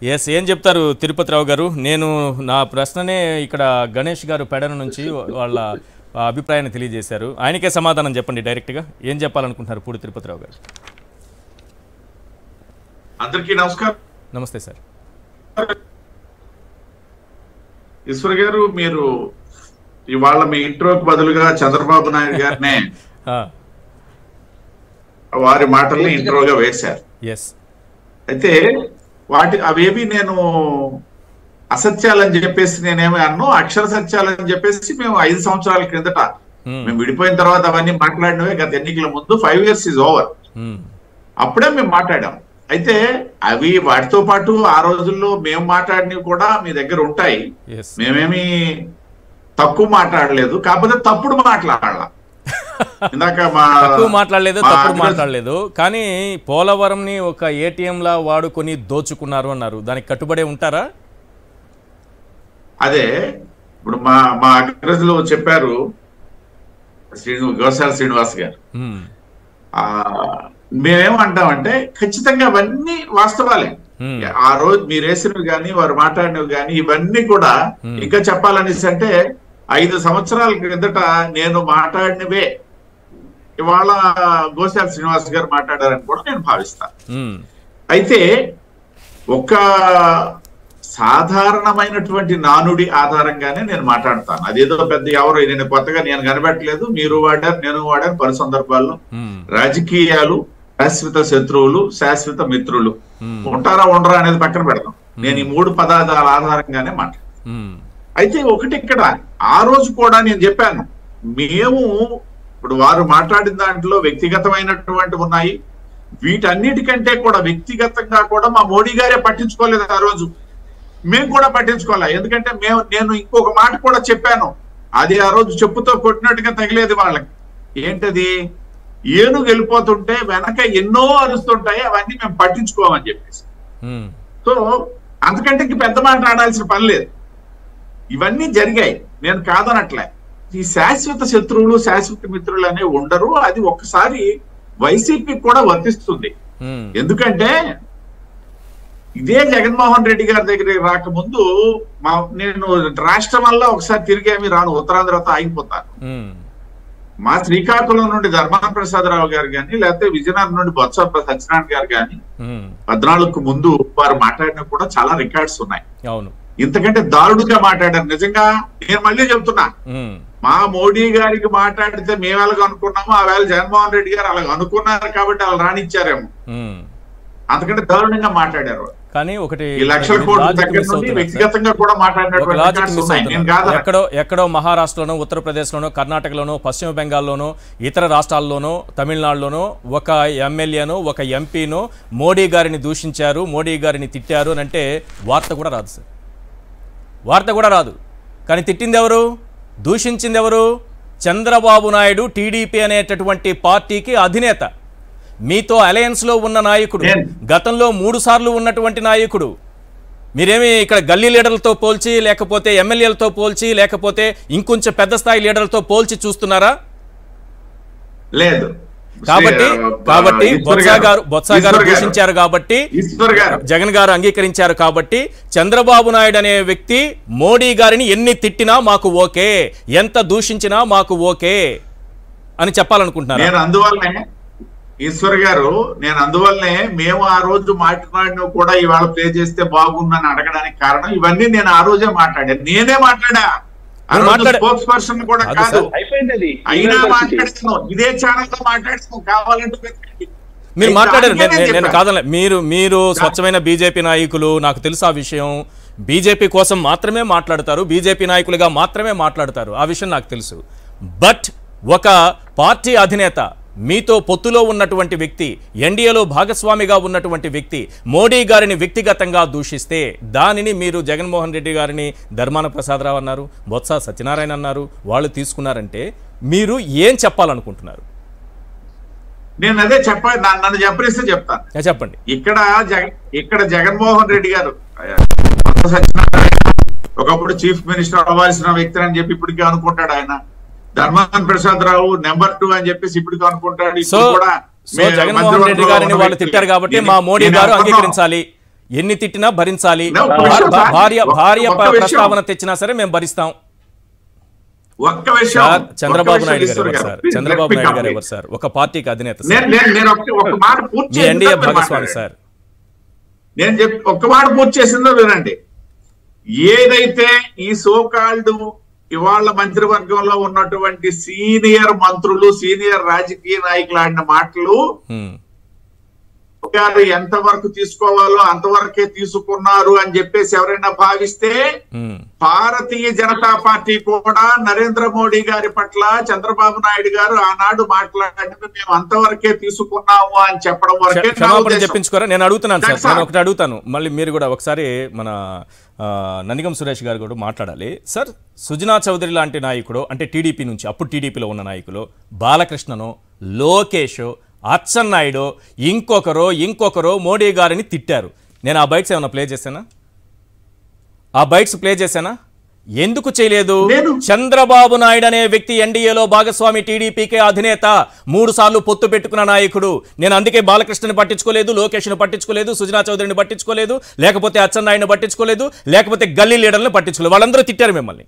Yes ఏం చెప్తారు తిరుపతి రావు గారు నేను నా ప్రశ్ననే ఇక్కడ గణేష్ గారు పెడన నుంచి వాళ్ళ ఆ, అభిప్రాయాన్ని తెలియజేశారు ఆయనకే సమాధానం చెప్పండి డైరెక్ట్గా ఏం చెప్పాలనుకుంటున్నారు పూడి తిరుపతి రావు గారు అందరికీ నమస్కారం నమస్తే సార్ ఈశ్వర్ గారు మీరు ఇవాళ మీ ఇంట్రోకి బదులుగా చంద్రబాబు నాయుడు గారినే వారి మాటల్ని ఇంట్రోగా వేశారు ఎస్ అయితే వాటి అవేవి నేను అసత్యాలని చెప్పేసి నేనేమి అన్నో అక్షర సత్యాలని చెప్పేసి మేము ఐదు సంవత్సరాల క్రిందట మేము విడిపోయిన తర్వాత అవన్నీ మాట్లాడినవే గత ఎన్నికల ముందు ఫైవ్ ఇయర్స్ ఇస్ ఓవర్ అప్పుడే మేము మాట్లాడాం అయితే అవి వాటితో పాటు ఆ రోజుల్లో మేము మాట్లాడినవి కూడా మీ దగ్గర ఉంటాయి ఎస్ మేమేమి తక్కువ మాట్లాడలేదు కాకపోతే తప్పుడు మాట్లాడాల ఇందాక మా తక్కువ మాట్లాడలేదు మా తప్పుడు అగ్ర- మాట్లాడలేదు కానీ పోలవరంని ఒక ATM లా వాడుకొని దోచుకున్నారు అన్నారు దానికి కట్టుబడే ఉంటారా అదే ఇప్పుడు మా మా అగ్రజులు చెప్పారు శ్రీను గోసాల శ్రీనివాస్ గారు మ్మ్. ఆ మేమేమంటామంటే ఖచ్చితంగా అవన్నీ వాస్తవాలే Hmm. ఆ రోజు మీరు వేసినవి కానీ వారు మాట్లాడినవి కానీ ఇవన్నీ కూడా Hmm. ఇంకా చెప్పాలనేసి అంటే ఐదు సంవత్సరాల క్రిందట నేను మాట్లాడినవే ఇవాళ గోశాల శ్రీనివాస్ గారు మాట్లాడారని కూడా నేను భావిస్తాను మ్మ్. అయితే ఒక సాధారణమైనటువంటి నానుడి ఆధారంగానే నేను మాట్లాడతాను అదేదో పెద్ద ఎవరు నేను కొత్తగా నేను కనిపెట్టలేదు మీరు వాడారు నేను వాడాను పలు సందర్భాల్లో మ్మ్. రాజకీయాలు శాశ్వత శత్రువులు శాశ్వత మిత్రులు మ్మ్. ఉంటారా ఉండరా అనేది పక్కన పెడదాం నేను ఈ మూడు పదార్థాల ఆధారంగానే మాట్లాడతాను మ్మ్. అయితే ఒకటి ఇక్కడ ఆ రోజు కూడా నేను చెప్పాను మేము ఇప్పుడు వారు మాట్లాడిన దాంట్లో వ్యక్తిగతమైనటువంటి ఉన్నాయి వీటన్నిటికంటే కూడా వ్యక్తిగతంగా కూడా మా మోడీ గారే పట్టించుకోలేదు ఆ రోజు మేము కూడా పట్టించుకోలే ఎందుకంటే మేము నేను ఇంకొక మాట కూడా చెప్పాను అది ఆ రోజు చెప్పుతో కొట్టినట్టుగా తగిలేదు వాళ్ళకి ఏంటది ఏనుగు వెళ్ళిపోతుంటే వెనక ఎన్నో అరుస్తుంటాయి అవన్నీ మేము పట్టించుకోమని చెప్పేసి మ్మ్. సో అంతకంటే ఇంక పెద్ద మాట ఆడాల్సిన పని లేదు ఇవన్నీ జరిగాయి నేను కాదనట్లే ఈ శాశ్వత శత్రువులు శాశ్వత మిత్రులు అనేవి ఉండరు అది ఒక్కసారి వైసీపీ కూడా వర్తిస్తుంది మ్మ్. ఎందుకంటే ఇదే జగన్మోహన్ రెడ్డి గారి దగ్గరికి రాకముందు మా నేను రాష్ట్రం వల్ల ఒకసారి తిరిగేమి రాను ఉత్తరాంధ్రతో ఆగిపోతాను మ్మ్. మా శ్రీకాకుళం నుండి ధర్మాన ప్రసాదరావు గారు కానీ లేకపోతే విజయనగరం నుండి బొత్స సత్యనారాయణ గారు కానీ మ్మ్. పద్నాలుగుకు ముందు వారు మాట్లాడిన కూడా చాలా రికార్డ్స్ ఉన్నాయి అవును ఇంతకంటే దారుడుగా మాట్లాడారు నిజంగా నేను మళ్ళీ చెప్తున్నా మ్మ్. మా మోడీ గారికి మాట్లాడితే మేము ఎలాగ అనుకున్నామో ఆ వేళ జగన్మోహన్ రెడ్డి గారు అలాగ అనుకున్నారు కాబట్టి వాళ్ళు రానిచ్చారేమో మ్మ్. అంతకంటే దారుణంగా మాట్లాడారు కానీ ఒకటి ఈ లక్షల కోట్ల లాజిక్ దగ్గర మిస్ నుండి అవుతున్నారు సార్. వ్యక్తిగతంగా కూడా ఒక మాట్లాడినటువంటి లాజిక్ records మిస్ ఉన్నాయి. నేను అవుతున్నారు కాదు ఎక్కడో ఎక్కడో మహారాష్ట్రలోనో ఉత్తరప్రదేశ్లోనో కర్ణాటకలోనో పశ్చిమ బెంగాల్లోనో ఇతర రాష్ట్రాల్లోనో తమిళనాడులోనో ఒక ఎమ్మెల్యేనో ఒక ఎంపీనో మోడీ గారిని దూషించారు మోడీ గారిని తిట్టారు అని అంటే వార్త కూడా రాదు సార్ వార్త కూడా రాదు కానీ తిట్టింది ఎవరు దూషించింది ఎవరు చంద్రబాబు నాయుడు టీడీపీ అనేటటువంటి పార్టీకి అధినేత మీతో అలయన్స్లో ఉన్న నాయకుడు నేను- గతంలో మూడు సార్లు ఉన్నటువంటి నాయకుడు మీరేమి ఇక్కడ గల్లీ లీడర్లతో పోల్చి లేకపోతే ఎమ్మెల్యేలతో పోల్చి లేకపోతే ఇంకొంచెం పెద్ద స్థాయి లీడర్లతో పోల్చి చూస్తున్నారా లేదు కాబట్టి శ్రీ- కాబట్టి ఈశ్వర్ బొత్స గారు బొత్స గారు ఈశ్వర్ దూషించారు కాబట్టి ఈశ్వర్ గారు జగన్ గారు అంగీకరించారు కాబట్టి చంద్రబాబు నాయుడు అనే వ్యక్తి మోడీ గారిని ఎన్ని తిట్టినా మాకు ఓకే ఎంత దూషించినా మాకు ఓకే అని చెప్పాలనుకుంటున్నారా నేను అందువల్లనే ఈశ్వర్ గారు నేను అందువల్లనే మేము ఆ రోజు మాట్లాడిన కూడా ఇవాళ ప్లే చేస్తే బాగుందని అడగడానికి కారణం ఇవన్నీ నేను ఆ రోజే మాట్లాడాను నేనే మాట్లాడా మీరు మాట్లాడ- స్పోక్స్ పర్సన్ కూడా అది కాదు సార్. అయిపోయింది అది అయినా ఈనాడు పరిస్థితి. మాట్లాడుతున్నాం ఇదే ఛానల్ లో మాట్లాడుతున్నాం కావాలంటే వెతకండి. మీరు అయితే మాట్లాడారు అందుకే నేను నేను చెప్పాను. కాదలే మీరు మీరు స్వచ్ఛమైన బీజేపీ నాయకులు నాకు తెలుసు ఆ విషయం బీజేపీ కోసం మాత్రమే మాట్లాడతారు బీజేపీ నాయకులుగా మాత్రమే మాట్లాడతారు ఆ విషయం నాకు తెలుసు బట్ ఒక పార్టీ అధినేత మీతో పొత్తులో ఉన్నటువంటి వ్యక్తి ఎన్డీఏలో భాగస్వామిగా ఉన్నటువంటి వ్యక్తి మోడీ గారిని వ్యక్తిగతంగా దూషిస్తే దానిని మీరు జగన్మోహన్ రెడ్డి గారిని ధర్మాన ప్రసాదరావు అన్నారు బొత్స సత్యనారాయణ అన్నారు వాళ్ళు తీసుకున్నారంటే మీరు ఏం చెప్పాలనుకుంటున్నారు నేను అదే చెప్పాలి నన్ను నన్ను చెప్పనిస్తే చెప్తాను ఆ, చెప్పండి ఇక్కడ జగ ఇక్కడ జగన్మోహన్ రెడ్డి గారు కొత్త సత్యనారాయణ ఒకప్పుడు చీఫ్ మినిస్టర్ అవ్వాల్సిన వ్యక్తి అని చెప్పి ఇప్పటికీ అనుకుంటాడు ఆయన ధర్మాన్ ప్రసాద్ రావు నెంబర్ టూ అని చెప్పేసి ఇప్పటికీ అనుకుంటాడు సో ఇప్పుడు కూడా సో మేము జగన్మోహన్ మధ్యవర్తిలో రెడ్డి గారిని ఉన్న వాళ్ళు వ్యక్తులు. తిట్టారు కాబట్టి దీని- మా మోడీ దీని గారు అర్థం అంగీకరించాలి ఎన్ని తిట్టినా భరించాలి నా ఒక్క భా- విషయం భా- సార్. భార్య ఒక్క- భార్య ఒక్క ప- విషయం. ప్రస్తావన తెచ్చినా సరే మేము భరిస్తాం ఒక్క విషయం సార్ ఒక్క చంద్రబాబు విషయం నాయుడు గారు ఈశ్వర్ ఎవరు గారు. Sir Please, Chandrababu let me Naidu గారు complete. ఎవరు సార్ ఒక పార్టీకి అధినేత సార్ నేను నేను నేను ఒక్క ఒక మాట పూర్తి మీ చేసిన ఎన్డీఏ తర్వాత భాగస్వామి మాట్లాడండి. సార్ నేను చెప్పి ఒక్క మాట పూర్తి చేసిందో వినండి ఏదైతే ఈ సోకాల్డ్ ఇవాళ మంత్రివర్గంలో ఉన్నటువంటి సీనియర్ మంత్రులు సీనియర్ రాజకీయ నాయకులు ఆడిన మాటలు ఉమ్, గారు ఎంతవరకు తీసుకోవాలో అంతవరకే తీసుకున్నారు అని చెప్పేసి ఎవరైనా భావిస్తే ఉమ్, భారతీయ జనతా పార్టీ కూడా నరేంద్ర మోడీ గారి పట్ల చంద్రబాబు నాయుడు గారు ఆనాడు మాట్లాడినవి మేము అంతవరకే తీసుకున్నాము అని చెప్పడం వరకే క్ష- నా క్షమాపణ ఉద్దేశం. చెప్పించుకోరా నేను అడుగుతున్నాను సార్ That's నేను all. ఒకటి అడుగుతాను మళ్ళీ మీరు కూడా ఒకసారి మన ఆ, నందిగం సురేష్ గారు కూడా మాట్లాడాలి సార్ సుజనా చౌదరి లాంటి నాయకుడు అంటే టీడీపీ నుంచి అప్పుడు టీడీపీలో ఉన్న నాయకులు బాలకృష్ణను లోకేష్ అచ్చెన్నాయుడు ఇంకొకరు ఇంకొకరు మోడీ గారిని తిట్టారు నేను ఆ బైట్స్ ఏమైనా ప్లే చేశానా ఆ బైట్స్ ప్లే చేశానా ఎందుకు చేయలేదు నేను- చంద్రబాబు నాయుడు అనే వ్యక్తి ఎన్డీఏలో భాగస్వామి టీడీపీకే అధినేత మూడు సార్లు పొత్తు పెట్టుకున్న నాయకుడు నేను అందుకే బాలకృష్ణని పట్టించుకోలేదు లోకేష్ను పట్టించుకోలేదు సుజనా చౌదరిని పట్టించుకోలేదు లేకపోతే అచ్చెన్నాయుడిని పట్టించుకోలేదు లేకపోతే గల్లీ లీడర్లను పట్టించుకోలేదు వాళ్ళందరూ తిట్టారు మిమ్మల్ని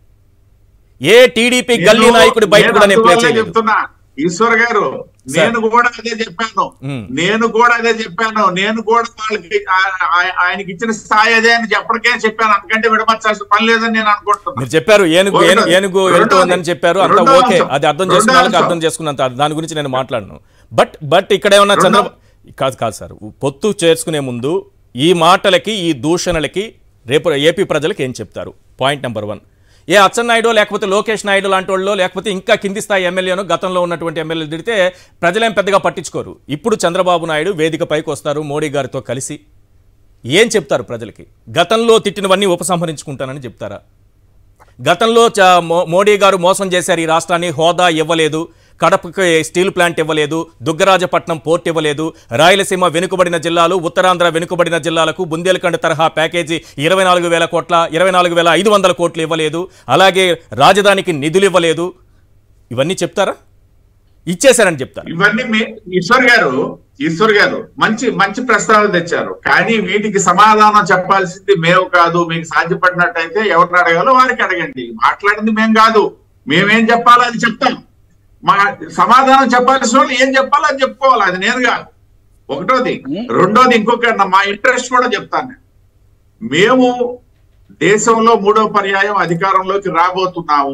ఏ టీడీపీ గల్లీ నేను- నాయకుడి బయట నేను కూడా నేను ప్లే అందువల్లే చేయలేదు చెప్తున్నా ఈశ్వర్ గారు నేను కూడా అదే చెప్పాను మ్మ్. నేను కూడా అదే చెప్పాను నేను కూడా వాళ్ళకి ఆ- ఆ- ఆయనకి ఇచ్చిన స్థాయి అదే అని చెప్పడానికే చెప్పాను అందుకంటే విడమర్చాల్సిన పని లేదని నేను అనుకుంటున్నాను మీరు చెప్పారు ఏనుగు ఏను- రెండోది- ఏనుగు రెండోది- వెళ్తోందని చెప్పారు అంత రెండో ఓకే అంశం. అది అర్థం రెండో చేసుకున్న వాళ్ళకి అంశం. అర్థం చేసుకున్నంత దాని గురించి నేను మాట్లాడను బట్ బట్ ఇక్కడ ఏమన్నా రెండో- చంద్ర కాదు కాదు సార్ పొత్తు చేసుకునే ముందు ఈ మాటలకి ఈ దూషణలకి రేపు ఏపీ ప్రజలకు ఏం చెప్తారు పాయింట్ నెంబర్ వన్ ఏ అచ్చెన్నాయుడు లేకపోతే లోకేష్ నాయుడు లాంటి వాళ్ళు లేకపోతే ఇంకా కింది స్థాయి ఎమ్మెల్యేను గతంలో ఉన్నటువంటి ఎమ్మెల్యేలు తిడితే ప్రజలేం పెద్దగా పట్టించుకోరు ఇప్పుడు చంద్రబాబు నాయుడు వేదిక పైకి వస్తారు మోడీ గారితో కలిసి ఏం చెప్తారు ప్రజలకి గతంలో తిట్టినవన్నీ ఉపసంహరించుకుంటానని చెప్తారా గతంలో చ- మో- మోడీ గారు మోసం చేశారు ఈ రాష్ట్రాన్ని హోదా ఇవ్వలేదు కడపకి స్టీల్ ప్లాంట్ ఇవ్వలేదు దుగ్గరాజపట్నం పోర్ట్ ఇవ్వలేదు రాయలసీమ వెనుకబడిన జిల్లాలు ఉత్తరాంధ్ర వెనుకబడిన జిల్లాలకు బుందేల్ఖండ్ తరహా ప్యాకేజీ ఇరవై నాలుగు వేల కోట్ల ఇరవై నాలుగు వేల ఐదు వందల కోట్లు ఇవ్వలేదు అలాగే రాజధానికి నిధులు ఇవ్వలేదు ఇవన్నీ చెప్తారా ఇచ్చేశారని చెప్తారు ఇవన్నీ మీ- ఈశ్వర్ గారు ఈశ్వర్ గారు మంచి మంచి ప్రస్తావన తెచ్చారు కానీ వీటికి సమాధానం చెప్పాల్సింది మేము కాదు మీకు సాధ్యపడినట్టయితే ఎవరిని అడగాలో వారికి అడగండి మాట్లాడింది మేం కాదు మేమేం చెప్పాలో అది చెప్తాం మా సమాధానం చెప్పాల్సిన వాళ్ళు ఏం చెప్పాలో అది చెప్పుకోవాలి అది నేను కాదు ఒకటోది రెండోది ఇంకొక నా- మా ఇంట్రెస్ట్ కూడా చెప్తాను నేను. మేము దేశంలో మూడో పర్యాయం అధికారంలోకి రాబోతున్నాము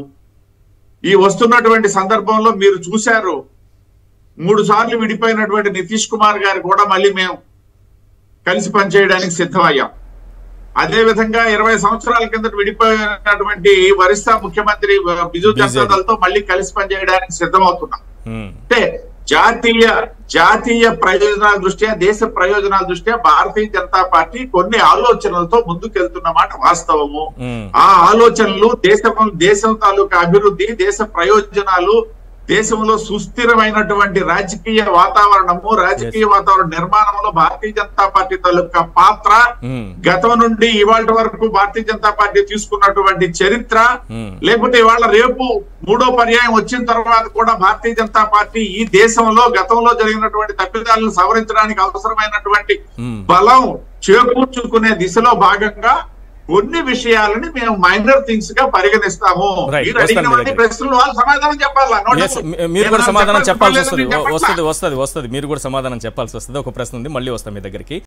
ఈ వస్తున్నటువంటి సందర్భంలో మీరు చూశారు మూడు సార్లు విడిపోయినటువంటి నితీష్ కుమార్ గారు కూడా మళ్ళీ మేము కలిసి పనిచేయడానికి సిద్ధమయ్యాం అదే విధంగా ఇరవై సంవత్సరాల కిందట విడిపోయినటువంటి వరిష్ట ముఖ్యమంత్రి బిజు జనతా దళతో మళ్ళీ కలిసి పనిచేయడానికి సిద్ధమవుతున్నాం ఉమ్, అంటే జాతీయ జాతీయ ప్రయోజనాల దృష్ట్యా దేశ ప్రయోజనాల దృష్ట్యా భారతీయ జనతా పార్టీ కొన్ని ఆలోచనలతో ముందుకెళ్తున్న మాట వాస్తవము ఉమ్, ఆ ఆలోచనలు దేశం దేశం తాలూకా అభివృద్ధి దేశ ప్రయోజనాలు దేశంలో సుస్థిరమైనటువంటి రాజకీయ వాతావరణము రాజకీయ వాతావరణ నిర్మాణంలో భారతీయ జనతా పార్టీ తాలూకా పాత్ర ఉమ్, గతం నుండి ఇవాళ వరకు భారతీయ జనతా పార్టీ తీసుకున్నటువంటి చరిత్ర ఉమ్, లేకపోతే ఇవాళ రేపు మూడో పర్యాయం వచ్చిన తర్వాత కూడా భారతీయ జనతా పార్టీ ఈ దేశంలో గతంలో జరిగినటువంటి తప్పిదాలను సవరించడానికి అవసరమైనటువంటి ఉమ్. బలం చేకూర్చుకునే దిశలో భాగంగా కొన్ని విషయాలని మేము మైనర్ థింగ్స్ గా పరిగణిస్తాము Right. మీరు వస్తాను మీ అడిగినవన్నీ దగ్గరికి. ప్రశ్నలు వాళ్ళు సమాధానం చెప్పాలా No Yes, doubt. మీ- మీరు కూడా నేను సమాధానం చెప్పాల్సిన చెప్పాల్సి పని వస్తుంది లేదు, నేను వస్తుంది చెప్పట్లా. వస్తుంది వస్తుంది మీరు కూడా సమాధానం చెప్పాల్సి వస్తుంది ఒక ప్రశ్న ఉంది మళ్ళీ వస్తాం మీ దగ్గరికి